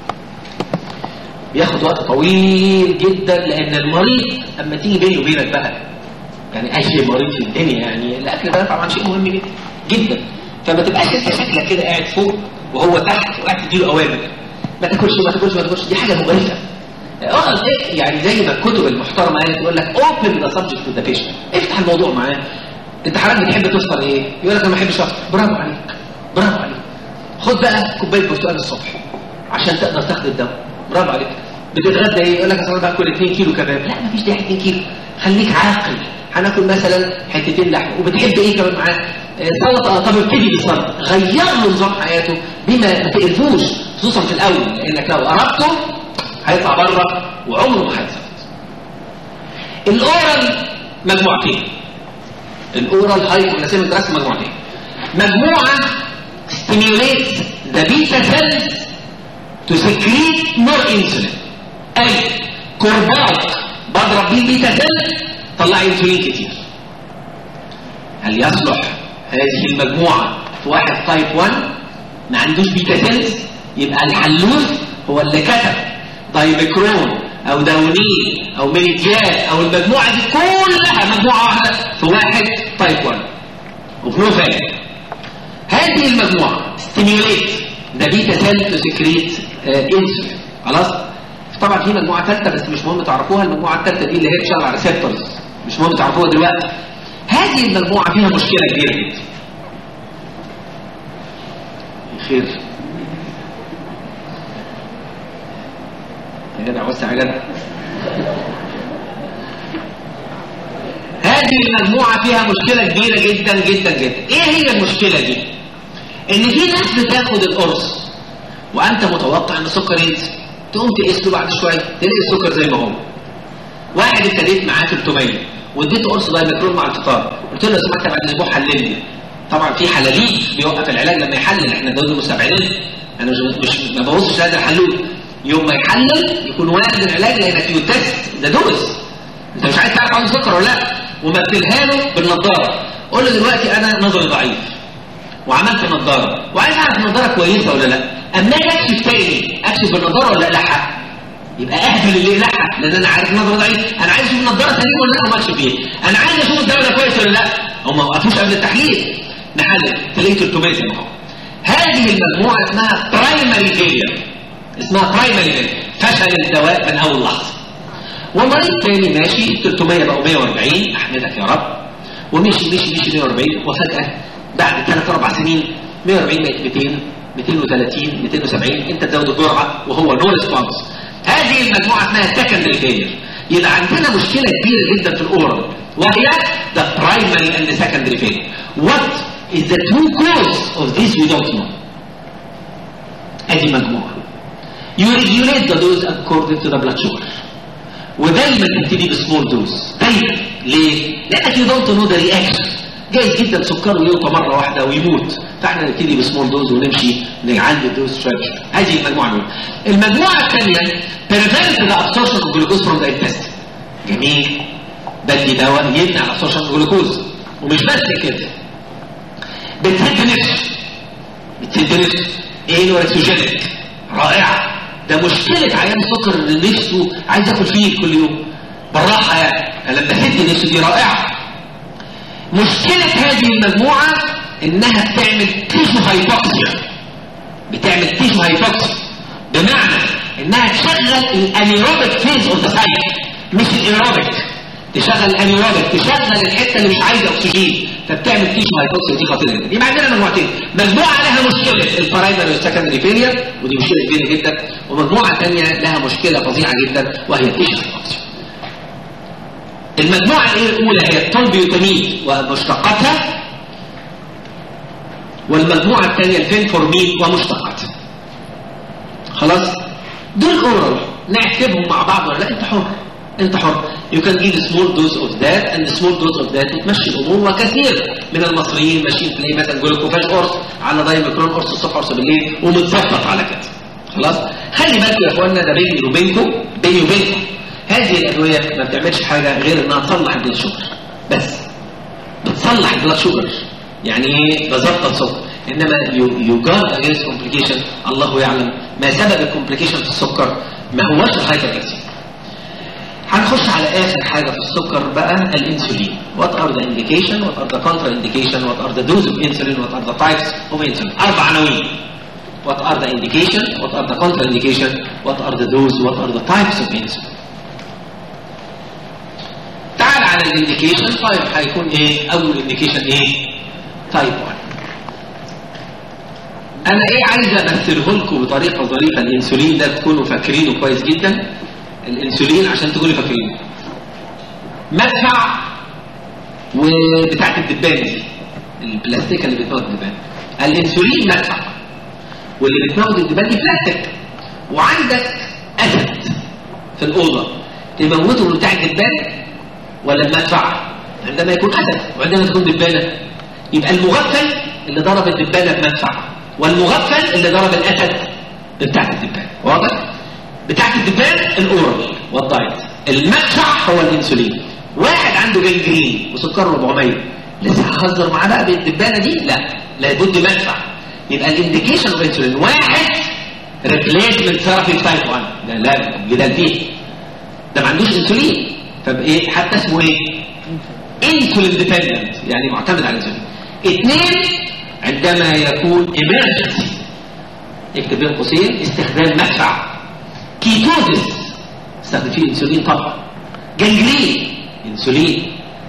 بياخد وقت طويل جدا لان المريض اما تيجي بيني وبينك بقى يعني اي مريض في الدنيا يعني الاكل ده طبعا شيء مهم جدا جدا فما تبقاش انت شكلك كده قاعد فوق وهو تحت وقاعد تديله اوامر ما تاكلش ما تاكلش ما تاكلش دي حاجه مقرفه اه إيه؟ يعني زي ما الكتب المحترمه قالت تقول لك اوبن ذا سبجكت ذا بيشنت افتح الموضوع معاه انت حضرتك بتحب تفطر ايه؟ يقول لك انا ما بحبش افطر برافو عليك برافو عليك خد بقى كوبايه برتقال الصبح عشان تقدر تاخد الدواء برافو عليك بتتغدى ايه يقول لك اصل انا باكل 2 كيلو كباب لا مفيش داعي 2 كيلو خليك عاقل هناكل مثلا حتتين لحمه وبتحب ايه كمان معاه آه، سلطه طب ابتدي بالسلطه غير له نظام حياته بما ما تقرفوش خصوصا في الاول لانك لو قربته هيطلع بره وعمره ما هيتظبط الاورال مجموعتين الاورال هايبوغلاسيميك دراس مجموعتين مجموعه stimulate the beta cells to secrete more insulin اي كرباج بضرب بيه البيتا سيل طلع انسولين كتير هل يصلح هذه المجموعه في واحد تايب 1 ما عندوش بيتا سيلز يبقى الحلوف هو اللي كتب دايميكرون او داونين او ميريتيال او المجموعه دي كلها مجموعه واحده في واحد تايب 1 وفي نو فاليو هذه المجموعة stimulate the beta cell to secrete uh, insulin خلاص طبعا في مجموعة ثالثة بس مش مهم تعرفوها المجموعة الثالثة دي اللي هي بتشتغل على receptors مش مهم تعرفوها دلوقتي هذه المجموعة فيها مشكلة كبيرة جدا خير يا جدع وسع يا جدع هذه المجموعة فيها مشكلة كبيرة جدا جدا جدا ايه هي المشكلة دي ان في ناس بتاخد القرص وانت متوقع ان السكر ينزل تقوم تقيس له بعد شوية تلاقي السكر زي ما هو واحد ابتديت معاه 300 واديته قرص دايمترون مع الفطار قلت له لو سمحت بعد اسبوع حلل لي طبعا في حلاليل بيوقف العلاج لما يحلل احنا دول مستبعدين انا مش, مش ما ببصش لهذا الحلول يوم ما يحلل يكون واخد العلاج لانك يو تيست ده دوز انت مش عايز تعرف عنده سكر ولا لا ومثلها له بالنضاره قول له دلوقتي انا نظري ضعيف وعملت نضاره وعايز اعرف النضاره كويسه ولا لا اما اجي اكشف تاني اكشف بالنضاره ولا لا يبقى اهبل اللي يلحق لان انا عارف نظره ضعيف انا عايز اشوف النضاره سليمه ولا لا وما اكشف بيها انا عايز اشوف الدواء ده كويس ولا لا هم ما وقفوش قبل التحليل نحلل تلاقيه 300 زي ما هو هذه المجموعه اسمها برايمري فيلير اسمها برايمري فيلير فشل الدواء من اول لحظه ومريض تاني ماشي 300 بقوا 140 احمدك يا رب ومشي مشي مشي 140 وفجاه بعد 3 4 سنين 140 بقت 200 230 270 انت تزود الجرعه وهو نو ريسبونس هذه المجموعه اسمها سكندري فيلير يبقى عندنا مشكله كبيره جدا في الاورال وهي the primary and the secondary failure what is the true cause of this we don't know ادي مجموعه you regulate the dose according to the blood sugar ودايما تبتدي بسمول دوز دايما ليه؟ لانك يو دونت نو ذا رياكشن جايز جدا سكره يوطى مره واحده ويموت فاحنا نبتدي بسمول دوز ونمشي نعلي الدوز شويه بشويه هذه المجموعه الاولى المجموعه الثانيه prevent the absorption of glucose from the intestine جميل بدي دواء يمنع الابسورشن of glucose ومش بس كده بتسد نفسه بتسد نفسه ايه نوركسوجينيك رائعه ده مشكلة عيان السكر اللي نفسه عايز ياكل فيه كل يوم بالراحة يعني أنا لما سد نفسه دي رائعة مشكلة هذه المجموعة إنها بتعمل تيشو هايبوكسيا بتعمل تيشو هايبوكسيا بمعنى إنها تشغل الأنيروبيك فيز أوف ذا سايكل مش الإيروبيك تشغل الأنيروبيك تشغل الحتة اللي مش عايزة أكسجين فبتعمل تيشو هايبوكسيا دي خطيرة جدا يبقى عندنا مجموعتين مجموعة لها مشكلة البرايمري والسكندري فيلير ودي مشكلة كبيرة جدا ومجموعة ثانية لها مشكلة فظيعة جدا وهي التيشو هايبوكسيا المجموعة الأولى هي التولبيوتامين ومشتقاتها والمجموعة الثانية الفينفورمين ومشتقاتها خلاص دول اورال نكتبهم مع بعض ولا لا انت حر انت حر you can give a small dose of that and a small dose of that وتمشي الامور وكثير من المصريين ماشيين تلاقي مثلا جلوكوفاج قرص على دايمكرون قرص الصبح قرص بالليل ومتظبط على كده خلاص خلي بالكم يا اخوانا ده بيني وبينكم بيني وبينكم هذه الادويه ما بتعملش حاجه غير انها تصلح البلاد شوجر بس بتصلح البلاد شوجر يعني ايه بظبط سكر انما يو جارد اجينست كومبليكيشن الله يعلم ما سبب الكومبليكيشن في السكر ما هوش الهايبرتنسيون هنخش على اخر حاجه في السكر بقى الانسولين what are the indication what are the contraindication what are the dose of insulin what are the types of insulin اربع عناوين what are the indication what are the contraindication what are the dose what are the types of insulin تعال على الانديكيشن طيب هيكون ايه اول انديكيشن ايه تايب 1 انا ايه عايز امثله لكم بطريقه ظريفه الانسولين ده تكونوا فاكرينه كويس جدا الانسولين عشان تكونوا فاكرينه مدفع وبتاعت الدبان دي البلاستيكه اللي بتموت الدبان الانسولين مدفع واللي بتموت الدبان دي بلاستيك وعندك اسد في الاوضه تموته من بتاع الدبان ولا المدفع عندما يكون اسد وعندما تكون دبانه يبقى المغفل اللي ضرب الدبانه بمدفع والمغفل اللي ضرب الاسد بتاعت الدبان واضح بتاعت الدبان الاورال والدايت المدفع هو الانسولين واحد عنده جنجرين وسكر 400 لسه هخزر معاه بقى بالدبانه دي لا لابد مدفع يبقى الانديكيشن اوف انسولين واحد ريبليسمنت ثيرابي تايب 1 ده لا جدال فيه ده ما عندوش انسولين طب ايه حتى اسمه ايه انسولين ديبندنت يعني معتمد على الانسولين اثنين عندما يكون emergency اكتب بين قوسين استخدام مدفع كيتوزس استخدم فيه انسولين طبعا جنجرين انسولين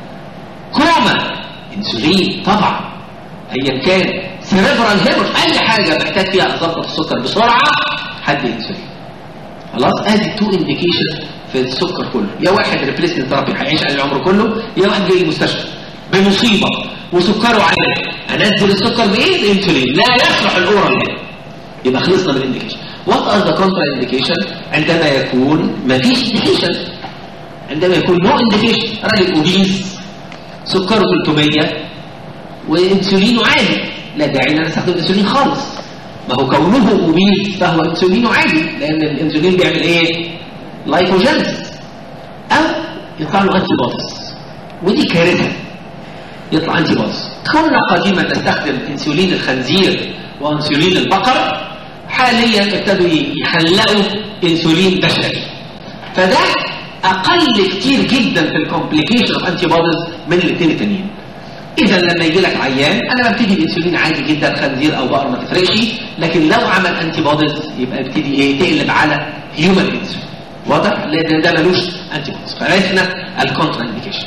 كوما انسولين طبعا ايا كان سيريبرال هيمور اي حاجه محتاج فيها اضبط السكر بسرعه حد انسولين خلاص ادي تو انديكيشن في السكر كله يا واحد ريبليسمنت ثيرابي هيعيش على العمر كله يا واحد جاي المستشفى بمصيبه وسكره عالي انزل السكر بايه بانسولين لا يصلح الاورال هنا يبقى خلصنا من الانديكيشن وات ار ذا كونترا انديكيشن عندما يكون ما فيش انديكيشن عندما يكون نو انديكيشن راجل اوبيز سكره 300 وانسولينه عالي لا داعي ان انا استخدم انسولين خالص ما هو كونه اوبيز فهو انسولينه عالي لان الانسولين بيعمل ايه لايكوجينيسيس او يطلع له انتي بوديز ودي كارثه يطلع انتي بوديز كنا قديما نستخدم انسولين الخنزير وانسولين البقر حاليا ابتدوا يخلقوا انسولين بشري فده اقل كتير جدا في الكومبليكيشن اوف انتي بوديز من الاثنين التانيين اذا لما يجي لك عيان انا ببتدي بانسولين عادي جدا خنزير او بقر ما تفرقش لكن لو عمل انتي بوديز يبقى يبتدي ايه تقلب على هيومن انسولين واضح لان ده ملوش انتي بوديز فعرفنا الكونترا انديكيشن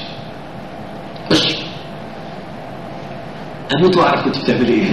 خش اموت واعرف كنت بتعمل ايه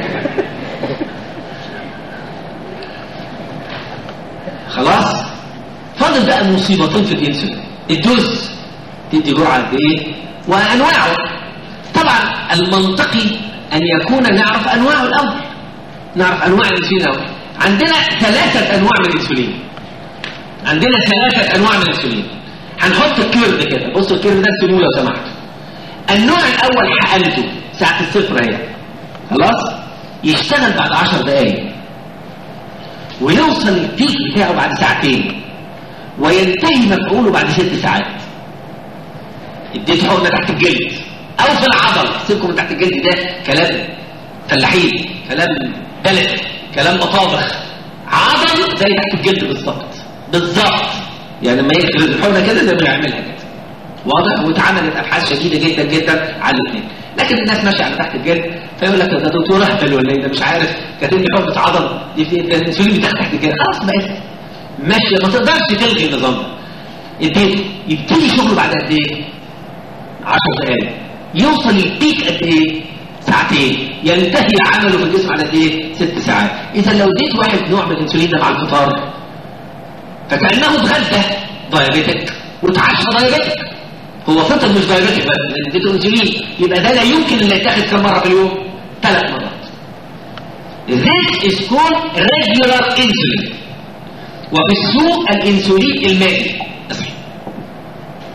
خلاص فاضل بقى المصيبتين في الانسولين الدوز تدي جرعه قد ايه وانواعه طبعا المنطقي ان يكون نعرف انواعه الاول نعرف انواع الانسولين الاول عندنا ثلاثه انواع من الانسولين عندنا ثلاثه انواع من الانسولين هنحط الكيرف كده بصوا الكيرف ده اكتبوه لو سمحتوا النوع الاول حقنته ساعه الصفر اهي خلاص يشتغل بعد 10 دقائق ويوصل البيك بتاعه بعد ساعتين وينتهي مفعوله بعد ست ساعات اديته حقنه تحت الجلد او في العضل سيبكم من تحت الجلد ده كلام فلاحين كلام بلد كلام مطابخ عضل زي تحت الجلد بالظبط بالظبط يعني لما يفرد الحقنه كده زي ما يعملها كده واضح واتعملت ابحاث شديده جدا جدا على الاثنين لكن الناس ماشيه على تحت الجلد فيقول لك ده دكتور اهبل ولا ايه ده مش عارف كاتب لي حقنه عضل دي في ده الانسولين بتاعك تحت الجلد خلاص بقت ماشيه ما تقدرش تلغي النظام ده اديته يبتدي شغله بعد قد ايه 10 دقائق يوصل البيك قد ايه ساعتين ينتهي عمله في الجسم على قد ايه ست ساعات اذا لو اديت واحد نوع من الانسولين ده مع الفطار فكانه اتغدى دايابيتك وتعشى دايابيتك هو فطر مش دايابيتك بس لان اديته انسولين يبقى ده لا يمكن ان يتاخد كم مره في اليوم ثلاث مرات This is called regular insulin وفي السوق الانسولين المائي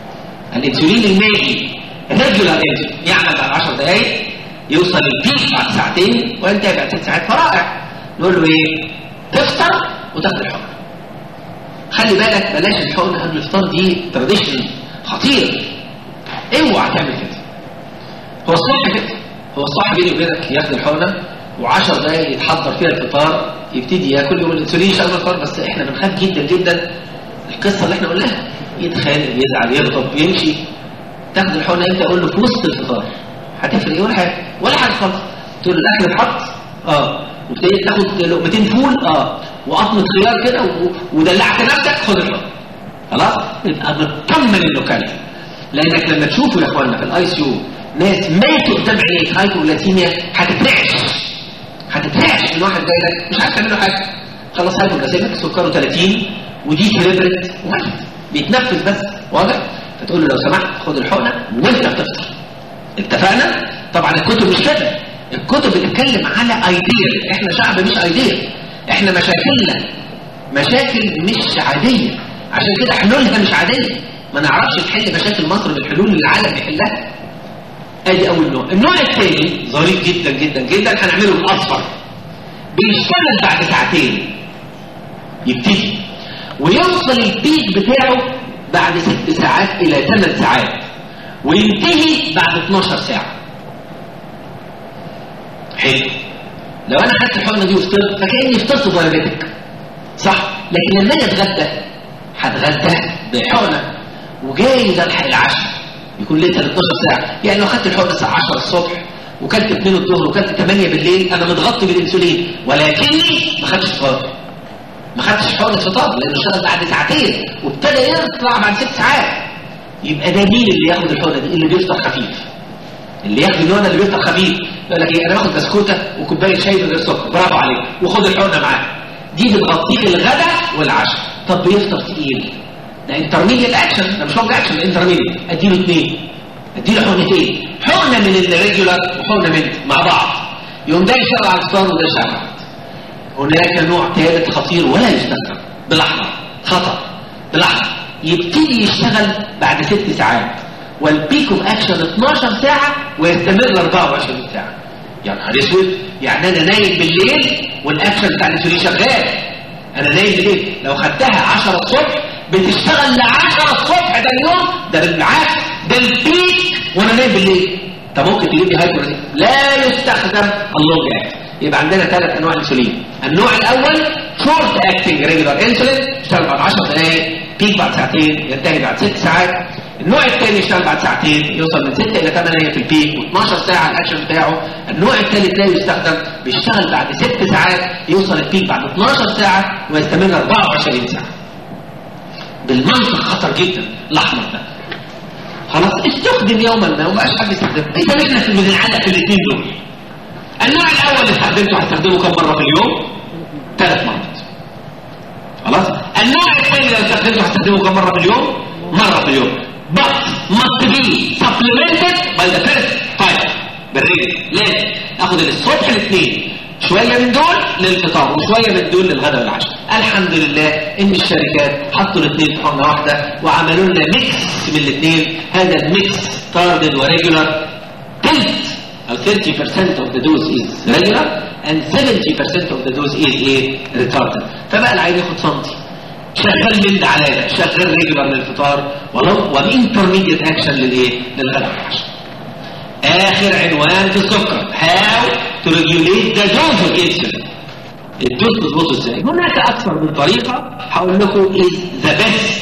الانسولين المائي ريجولار انسولين يعمل بعد 10 دقائق يوصل البيك بعد ساعتين وينتهي بعد ست ساعات فرائع نقول له ايه تفطر وتاخد الحقن خلي بالك بلاش الحقن قبل الفطار دي تراديشن خطير اوعى تعمل كده هو الصح كده هو الصح بيني وبينك ياخد الحقنه و10 دقايق يتحضر فيها الفطار يبتدي ياكل يوم الانسولين يشغل الفطار بس احنا بنخاف جدا جدا القصه اللي احنا قلناها يتخانق يزعل يغضب يمشي تاخد الحقنه امتى اقول له في وسط الفطار هتفرق ايه ولا حاجه ولا حاجه خالص تقول له الاكل اتحط اه وابتديت تاخد لقمتين فول اه وقطمه خيار كده و- ودلعت نفسك خد الحقنه خلاص يبقى مطمن انه كلام لانك لما تشوفوا يا اخوانا في الاي سي يو ناس ماتوا قدام عينيك هايبوغلاسيميا هتترعش هتترعش من واحد جاي لك مش عارف تعمل له حاجه خلاص هايبوغلاسيميك سكره 30 ودي كريبرت واحد بيتنفس بس واضح فتقول له لو سمحت خد الحقنه وانت بتفطر اتفقنا طبعا الكتب مش كده الكتب بتتكلم على ايديا احنا شعب مش ايديا احنا مشاكلنا مشاكل مش عاديه عشان كده حلولها مش عاديه ما نعرفش نحل مشاكل مصر بالحلول اللي العالم بيحلها ادي اول نوع النوع الثاني ظريف جدا جدا جدا هنعمله بالاصفر بيشتغل بعد ساعتين يبتدي ويوصل البيك بتاعه بعد ست ساعات الى ثمان ساعات وينتهي بعد 12 ساعه حلو لو انا خدت الحقنه دي وفطرت فكاني فطرت ضربتك صح لكن لما اجي اتغدى هتغدى بحقنه وجاي ده الحق العشاء يكون لسه 12 ساعه يعني لو خدت الحقنه الساعه 10 الصبح وكلت 2 الظهر وكلت 8 بالليل انا متغطي بالانسولين ولكني ما خدتش فطار ما خدتش حقنه فطار لانه اشتغل بعد ساعتين وابتدى يطلع بعد ست ساعات يبقى ده مين اللي ياخد الحقنه دي اللي بيفطر خفيف اللي ياخد النوع اللي بيفطر خفيف يقول لك ايه انا باخد بسكوته وكوبايه شاي من غير سكر برافو عليك وخد الحقنه معاه دي بتغطيه الغداء والعشاء طب بيفطر تقيل ده انترميديت اكشن ده مش لونج اكشن انترميديت اديله اثنين اديله حقنتين حقنه من الريجولار وحقنه من مع بعض يوم ده يشتغل على الفطار وده يشتغل على الفطار. هناك نوع ثالث خطير ولا يستخدم بالاحمر خطر بالاحمر يبتدي يشتغل بعد ست ساعات والبيك اوف اكشن 12 ساعه ويستمر 24 ساعه يا نهار اسود يعني انا نايم بالليل والاكشن بتاع الانسولين شغال انا نايم بالليل لو خدتها 10 الصبح بتشتغل ل 10 الصبح ده اليوم ده بالعكس ده البيك وانا نايم بالليل طب ممكن تجيب لي هايبر لا يستخدم اللونج اكت يبقى عندنا ثلاث انواع انسولين النوع الاول شورت اكتنج ريجولار انسولين يشتغل بعد 10 دقائق بيك بعد ساعتين ينتهي بعد 6 ساعات النوع الثاني يشتغل بعد ساعتين يوصل من 6 الى 8 في البيك و12 ساعه الاكشن بتاعه النوع الثالث لا يستخدم بيشتغل بعد 6 ساعات يوصل البيك بعد 12 ساعه ويستمر 24 ساعه بالمنطق خطر جدا الاحمر ده خلاص استخدم يوما ما ومبقاش حد يستخدمه اذا احنا في بنعلق في الاثنين دول النوع الاول اللي استخدمته هستخدمه كم مره في اليوم ثلاث مرات خلاص النوع الثاني اللي استخدمته هستخدمه كم مره في اليوم مره في اليوم but must be supplemented by the first five بالرجل لازم اخد الصبح الاثنين شويه من دول للفطار وشويه من دول للغداء والعشاء الحمد لله ان الشركات حطوا الاثنين في حمله واحده وعملوا لنا ميكس من الاثنين هذا الميكس تارجت وريجولار تلت أو 30% of the dose is regular and 70% of the dose is a retarded فبقى العين ياخد سنتي شغال من ده على ده شغال ريجولار للفطار ولو والانترميديت اكشن للايه؟ للغداء والعشاء اخر عنوان في السكر how to regulate the dose of insulin الدوز تظبطه ازاي؟ هناك اكثر من طريقه هقول لكم is the best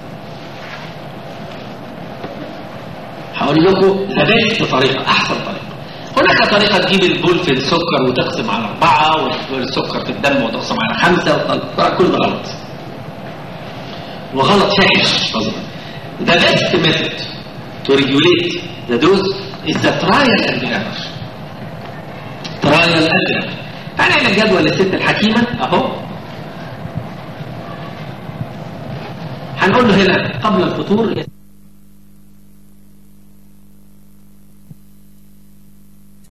هقول لكم ذا بيست طريقه احسن طريقه هناك طريقه تجيب البول في السكر وتقسم على اربعه والسكر في الدم وتقسم على خمسه وتطلع كل ده غلط وغلط فاحش قصدي The best method to regulate the dose is the trial and error. trial and error. تعالى هنا الجدول للست الحكيمة اهو هنقول له هنا قبل الفطور